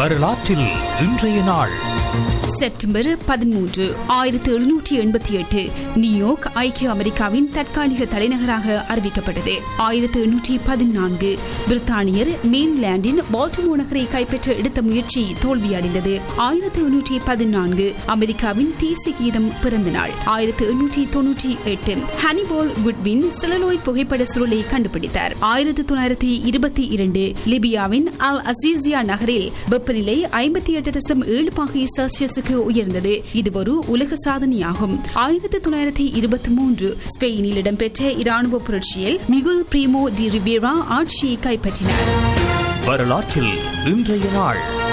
வரலாற்றில் இன்றைய நாள் செப்டம்பர் பதிமூன்று ஆயிரத்தி எழுநூற்றி எண்பத்தி எட்டு நியூயார்க் ஐக்கிய அமெரிக்காவின் தற்காலிக தலைநகராக அறிவிக்கப்பட்டது ஆயிரத்தி எண்ணூற்றி பதினான்கு பிரித்தானியர் மெயின்லாண்டின் பால்டிமோ நகரை கைப்பற்ற எடுத்த முயற்சி தோல்வியடைந்தது ஆயிரத்தி எண்ணூற்றி பதினான்கு அமெரிக்காவின் தேசிய கீதம் பிறந்த நாள் ஆயிரத்தி எண்ணூற்றி தொன்னூற்றி எட்டு ஹனிபால் குட்வின் செலலோய்ட் புகைப்பட சுருளை கண்டுபிடித்தார் ஆயிரத்தி தொள்ளாயிரத்தி இருபத்தி இரண்டு லிபியாவின் அல் அசீசியா நகரில் வெப்பநிலை ஐம்பத்தி எட்டு தசம் ஏழு பாகை செல்சியஸுக்கு உயர்ந்தது இது ஒரு உலக சாதனையாகும் ஆயிரத்தி தொள்ளாயிரத்தி இருபத்தி மூன்று ஸ்பெயினில் இடம்பெற்ற இராணுவ புரட்சியில் மிகுல் பிரீமோ டி ரிவேரா ஆட்சியை கைப்பற்றினார் வரலாற்றில் இன்றைய நாள்